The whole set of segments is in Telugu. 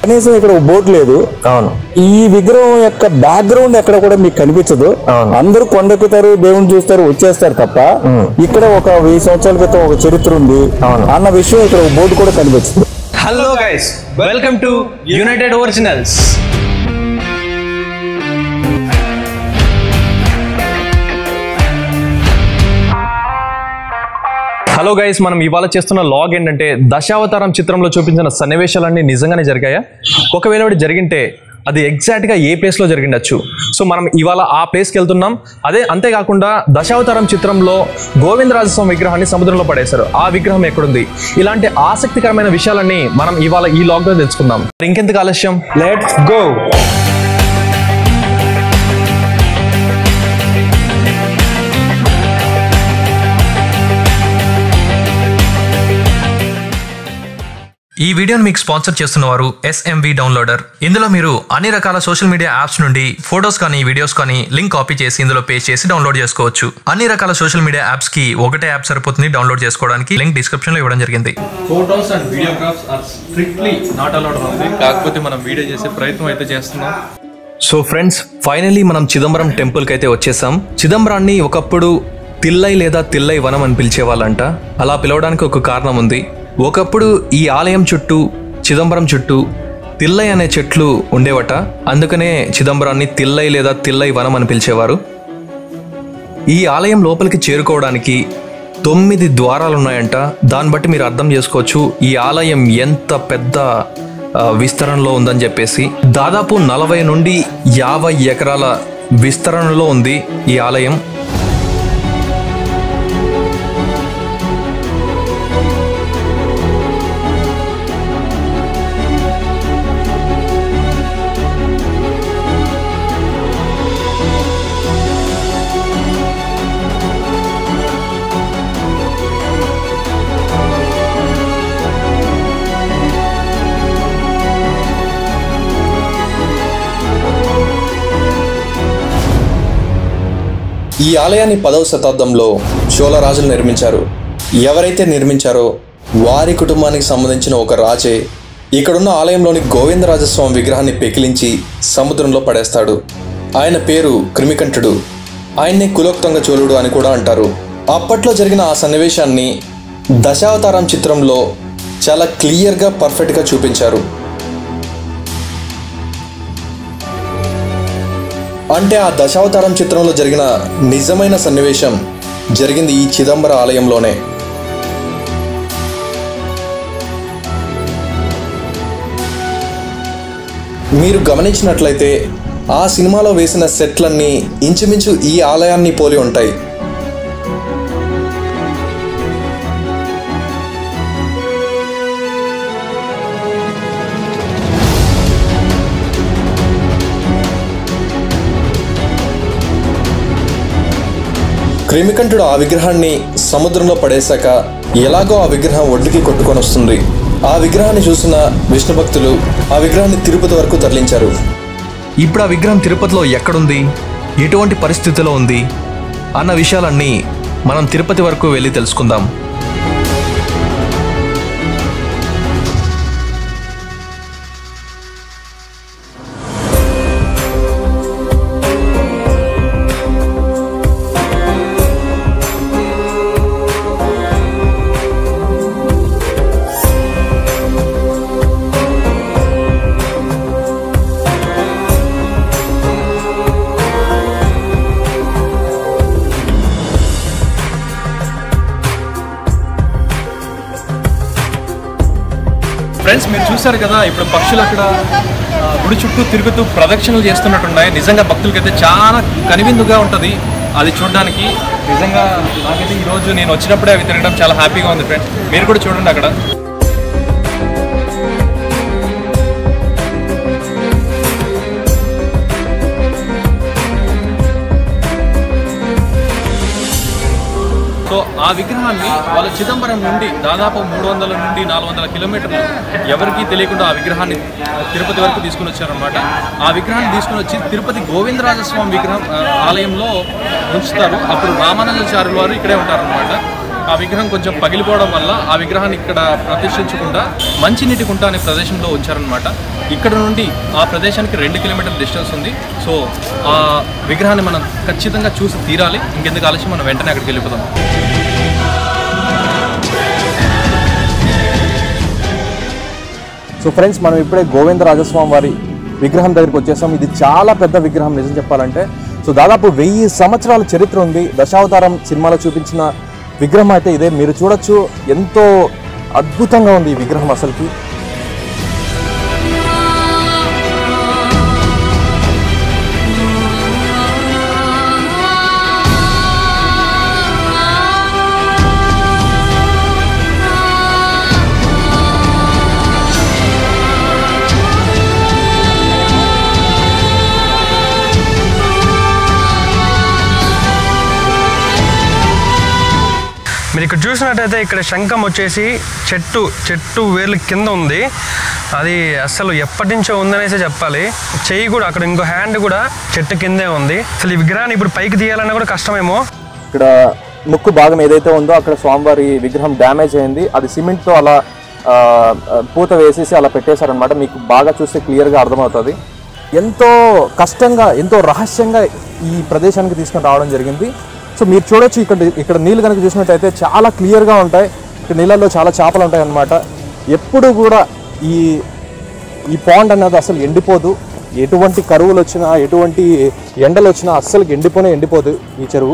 కనీసం ఇక్కడ బోట్ లేదు అవును ఈ విగ్రహం యొక్క బ్యాక్గ్రౌండ్ ఎక్కడ కూడా మీకు కనిపించదు అవును. అందరూ కొండెక్కుతారు దేవుని చూస్తారు వచ్చేస్తారు తప్ప ఇక్కడ ఒక వెయ్యి సంవత్సరాల క్రితం ఒక చరిత్ర ఉంది అవును. అన్న విషయం ఇక్కడ ఒక బోర్డు కూడా కనిపించదు hello guys welcome to United Originals hello guys మనం ఇవాళ చేస్తున్న లాగ్ ఏంటంటే దశావతారం చిత్రంలో చూపించిన సన్నివేశాలన్నీ నిజంగానే జరిగాయా ఒకవేళ ఒకటి జరిగింటే అది ఎగ్జాక్ట్ గా ఏ ప్లేస్ లో జరిగిండొచ్చు సో మనం ఇవాళ ఆ ప్లేస్కి వెళ్తున్నాం అదే అంతేకాకుండా దశావతారం చిత్రంలో గోవిందరాజస్వామి విగ్రహాన్ని సముద్రంలో పడేశారు ఆ విగ్రహం ఎక్కడుంది ఇలాంటి ఆసక్తికరమైన విషయాలన్నీ మనం ఇవాళ ఈ లాగ్ లో తెలుసుకుందాం మరి ఇంకెందుకు ఆలస్యం లెట్స్ గో ఈ వీడియోని మీకు స్పాన్సర్ చేస్తున్నవారు ఎస్ఎంవి డౌన్లోడర్ ఇందులో మీరు అన్ని రకాల సోషల్ మీడియా యాప్స్ నుండి ఫొటోస్ కానీ వీడియోస్ కానీ లింక్ కాపీ చేసి ఇందులో పేస్ట్ చేసి డౌన్లోడ్ చేసుకోవచ్చు అన్ని రకాల సోషల్ మీడియా యాప్స్ కి ఒకటే యాప్ సరిపోతుంది డౌన్లోడ్ చేసుకోవడానికి లింక్ డిస్క్రిప్షన్ లో ఇవ్వడం జరిగింది photos and videographs are strictly not allowed ఉంది కాకపోతే మనం వీడియో చేసే ప్రయత్నం అయితే చేస్తున్నాం సో ఫ్రెండ్స్ ఫైనలీ మనం చిదంబరం టెంపుల్కి అయితే వచ్చేసాం చిదంబరాన్ని ఒకప్పుడు తిల్లై లేదా తిల్లై వనం అని పిలిచేవాళ్ళంట అలా పిలవడానికి ఒక కారణం ఉంది ఒకప్పుడు ఈ ఆలయం చుట్టూ చిదంబరం చుట్టూ తిల్లై అనే చెట్లు ఉండేవట అందుకనే చిదంబరాన్ని తిల్లై లేదా తిల్లై వనం అని పిలిచేవారు ఈ ఆలయం లోపలికి చేరుకోవడానికి తొమ్మిది ద్వారాలు ఉన్నాయంట దాన్ని బట్టి మీరు అర్థం చేసుకోవచ్చు ఈ ఆలయం ఎంత పెద్ద ఆ, విస్తరణలో ఉందని చెప్పేసి దాదాపు నలభై నుండి యాభై ఎకరాల విస్తరణలో ఉంది ఈ ఆలయం ఈ ఆలయాన్ని పదవ శతాబ్దంలో చోళ రాజులు నిర్మించారు ఎవరైతే నిర్మించారో వారి కుటుంబానికి సంబంధించిన ఒక రాజే ఇక్కడున్న ఆలయంలోని గోవిందరాజస్వామి విగ్రహాన్ని పెకిలించి సముద్రంలో పడేస్తాడు ఆయన పేరు క్రిమికంఠుడు ఆయన్నే కులోక్తంగ చోళుడు అని కూడా అంటారు అప్పట్లో జరిగిన ఆ సన్నివేశాన్ని దశావతారం చిత్రంలో చాలా క్లియర్గా పర్ఫెక్ట్గా చూపించారు అంటే ఆ దశావతారం చిత్రంలో జరిగిన నిజమైన సన్నివేశం జరిగింది ఈ చిదంబర ఆలయంలోనే మీరు గమనించినట్లయితే ఆ సినిమాలో వేసిన సెట్లన్నీ ఇంచుమించు ఈ ఆలయాన్ని పోలి ఉంటాయి క్రిమికంఠుడు ఆ విగ్రహాన్ని సముద్రంలో పడేశాక ఎలాగో ఆ విగ్రహం ఒడ్డుకి కొట్టుకొని వస్తుంది ఆ విగ్రహాన్ని చూసిన విష్ణు భక్తులు ఆ విగ్రహాన్ని తిరుపతి వరకు తరలించారు ఇప్పుడు ఆ విగ్రహం తిరుపతిలో ఎక్కడుంది ఎటువంటి పరిస్థితిలో ఉంది అన్న విషయాలన్నీ మనం తిరుపతి వరకు వెళ్ళి తెలుసుకుందాం ఫ్రెండ్స్ మీరు చూశారు కదా ఇప్పుడు పక్షులు అక్కడ ఆ, గుడి చుట్టూ తిరుగుతూ ప్రదక్షిణలు చేస్తున్నట్టున్నాయి నిజంగా భక్తులకైతే చాలా కనువిందుగా ఉంటుంది అది చూడడానికి నిజంగా నాకైతే ఈరోజు నేను వచ్చినప్పుడే అవి తిరగడం చాలా హ్యాపీగా ఉంది ఫ్రెండ్స్ మీరు కూడా చూడండి అక్కడ సో ఆ విగ్రహాన్ని వాళ్ళ చిదంబరం నుండి దాదాపు మూడు వందల నుండి నాలుగు వందల కిలోమీటర్లు ఎవరికీ తెలియకుండా ఆ విగ్రహాన్ని తిరుపతి వరకు తీసుకుని వచ్చారనమాట ఆ విగ్రహాన్ని తీసుకుని వచ్చి తిరుపతి గోవిందరాజస్వామి విగ్రహం ఆ, ఆలయంలో ఉంచుతారు అప్పుడు రామానందాచార్యుల వారు ఇక్కడే ఉంటారనమాట ఆ విగ్రహం కొంచెం పగిలిపోవడం వల్ల ఆ విగ్రహాన్ని ఇక్కడ ప్రతిష్ఠించకుండా మంచినీటి కుంట అనే ప్రదేశంలో ఉంచారనమాట ఇక్కడ నుండి ఆ ప్రదేశానికి రెండు కిలోమీటర్ డిస్టెన్స్ ఉంది సో ఆ విగ్రహాన్ని మనం ఖచ్చితంగా చూసి తీరాలి ఇంకెందుకు ఆలస్యం మనం వెంటనే అక్కడికి వెళ్ళిపోదాం సో ఫ్రెండ్స్ మనం ఇప్పుడే గోవింద రాజస్వామి వారి విగ్రహం దగ్గరికి వచ్చేసాం ఇది చాలా పెద్ద విగ్రహం నిజం చెప్పాలంటే సో దాదాపు వెయ్యి సంవత్సరాల చరిత్ర ఉంది దశావతారం సినిమాలో చూపించిన విగ్రహం అయితే ఇదే మీరు చూడొచ్చు ఎంతో అద్భుతంగా ఉంది ఈ విగ్రహం అసలుకి మీరు ఇక్కడ చూసినట్టయితే ఇక్కడ శంఖం వచ్చేసి చెట్టు చెట్టు వేర్ల కింద ఉంది అది అసలు ఎప్పటి నుంచో ఉందనేసి చెప్పాలి చెయ్యి కూడా అక్కడ ఇంకో హ్యాండ్ కూడా చెట్టు కిందే ఉంది అసలు ఈ విగ్రహాన్ని ఇప్పుడు పైకి తీయాలన్నా కూడా కష్టమేమో ఇక్కడ ముక్కు భాగం ఏదైతే ఉందో అక్కడ స్వామివారి విగ్రహం డ్యామేజ్ అయింది అది సిమెంట్తో అలా ఆ, ఆ, పూత వేసేసి అలా పెట్టేశారనమాట మీకు బాగా చూస్తే క్లియర్గా అర్థమవుతుంది ఎంతో కష్టంగా ఎంతో రహస్యంగా ఈ ప్రదేశానికి తీసుకొని రావడం జరిగింది సో మీరు చూడొచ్చు ఇక్కడ ఇక్కడ నీళ్ళు కనుక చూసినట్టయితే చాలా క్లియర్గా ఉంటాయి ఇక్కడ నీళ్ళల్లో చాలా చేపలు ఉంటాయి అన్నమాట ఎప్పుడు కూడా ఈ ఈ పాండ్ అనేది అసలు ఎండిపోదు ఎటువంటి కరువులు వచ్చినా ఎటువంటి ఎండలు వచ్చినా అస్సలు ఎండిపోనే ఎండిపోదు ఈ చెరువు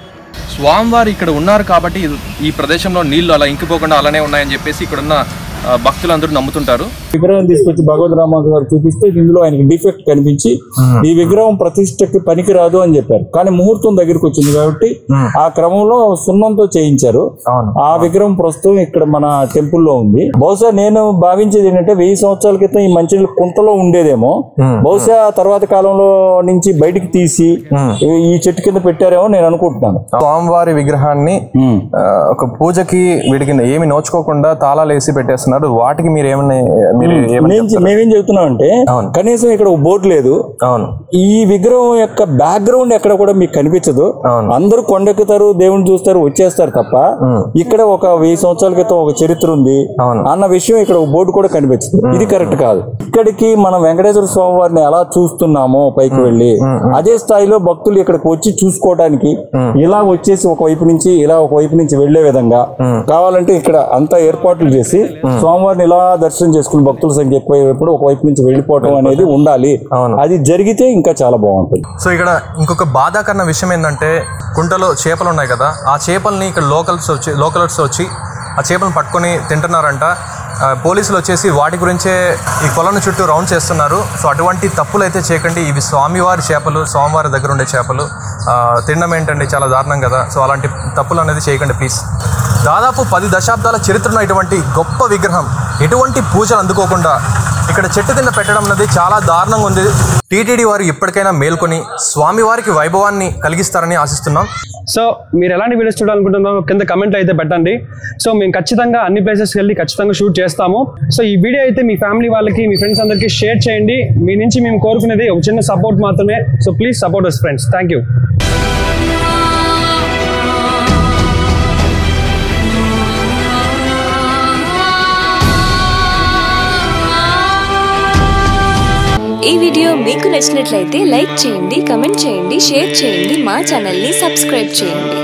స్వామివారు ఇక్కడ ఉన్నారు కాబట్టి ఇది- ఈ ప్రదేశంలో నీళ్లు అలా ఇంకిపోకుండా అలానే ఉన్నాయని చెప్పేసి ఇక్కడున్న ఆ, భక్తులందరూ నమ్ముతుంటారు విగ్రహం తీసుకొచ్చి భగవద్ రామారావు గారు చూపిస్తే ఇందులో ఆయనకి డిఫెక్ట్ కనిపించి ఈ విగ్రహం ప్రతిష్టకి పనికిరాదు అని చెప్పారు కానీ ముహూర్తం దగ్గరికి వచ్చింది కాబట్టి ఆ క్రమంలో సున్నంతో చేయించారు ఆ విగ్రహం ప్రస్తుతం ఇక్కడ మన టెంపుల్లో ఉంది బహుశా నేను భావించేది ఏంటంటే వెయ్యి సంవత్సరాల క్రితం ఈ మంచినీళ్ళు కుంతలో ఉండేదేమో బహుశా తర్వాత కాలంలో నుంచి బయటికి తీసి ఈ చెట్టు కింద పెట్టారేమో నేను అనుకుంటున్నాను స్వామివారి విగ్రహాన్ని ఆ, ఒక పూజకి వీటికి ఏమి నోచుకోకుండా తాళాలు వేసి పెట్టేస్తున్నారు వాటికి మీరు ఏమన్నా మీరు ఏమన్నా మేము మేమేం చెబుతున్నామంటే కనీసం ఇక్కడ ఒక బోర్డు లేదు అవును ఈ విగ్రహం యొక్క బ్యాక్గ్రౌండ్ ఎక్కడ కూడా మీకు కనిపించదు అవును. అందరూ కొండెక్కుతారు దేవుని చూస్తారు వచ్చేస్తారు తప్ప ఇక్కడ ఒక వెయ్యి సంవత్సరాల క్రితం ఒక చరిత్ర ఉంది అవును. అన్న విషయం ఇక్కడ ఒక బోర్డు కూడా కనిపించదు ఇది కరెక్ట్ కాదు ఇక్కడికి మనం వెంకటేశ్వర స్వామి వారిని ఎలా చూస్తున్నామో పైకి వెళ్ళి అదే స్థాయిలో భక్తులు ఇక్కడికి వచ్చి చూసుకోవడానికి ఇలా వచ్చేసి ఒక వైపు నుంచి ఇలా ఒక వైపు నుంచి వెళ్లే విధంగా కావాలంటే ఇక్కడ అంతా ఏర్పాట్లు చేసి స్వామివారిని ఇలా దర్శనం చేసుకుని భక్తుల సంఖ్య ఎక్కువైనప్పుడు ఒక వైపు నుంచి వెళ్ళిపోవటం అనేది ఉండాలి అవును. అది జరిగితే ఇంకా చాలా బాగుంటుంది సో ఇక్కడ ఇంకొక బాధాకరణ విషయం ఏంటంటే కుంటలో చేపలు ఉన్నాయి కదా ఆ చేపల్ని ఇక్కడ లోకల్స్ వచ్చి లోకల్స్ వచ్చి ఆ చేపలను పట్టుకొని తింటున్నారంట ఆ, పోలీసులు వచ్చేసి వాటి గురించే ఈ కొలను చుట్టూ రౌండ్ చేస్తున్నారు సో అటువంటి తప్పులు అయితే చేయకండి ఇవి స్వామివారి చేపలు స్వామివారి దగ్గర ఉండే చేపలు ఆ, తినడం ఏంటండి చాలా దారుణం కదా సో అలాంటి తప్పులు అనేది చేయకండి ప్లీజ్ దాదాపు పది దశాబ్దాల చరిత్ర ఉన్న ఇటువంటి గొప్ప విగ్రహం ఎటువంటి పూజలు అందుకోకుండా ఇక్కడ చెట్టు కింద పెట్టడం అనేది చాలా దారుణంగా ఉంది టీటీడీ వారు ఇప్పటికైనా మేల్కొని స్వామివారికి వైభవాన్ని కలిగిస్తారని ఆశిస్తున్నాం సో మీరు ఎలాంటి వీడియోస్ చూడాలనుకుంటున్నారో కింద కమెంట్ అయితే పెట్టండి సో మేము ఖచ్చితంగా అన్ని ప్లేసెస్కి వెళ్ళి ఖచ్చితంగా షూట్ చేస్తాము సో ఈ వీడియో అయితే మీ ఫ్యామిలీ వాళ్ళకి మీ ఫ్రెండ్స్ అందరికీ షేర్ చేయండి మీ నుంచి మేము కోరుకునేది ఒక చిన్న సపోర్ట్ మాత్రమే so please support us friends thank you ఈ వీడియో మీకు నచ్చినట్లయితే లైక్ చేయండి కమెంట్ చేయండి షేర్ చేయండి మా ఛానల్ని సబ్స్క్రైబ్ చేయండి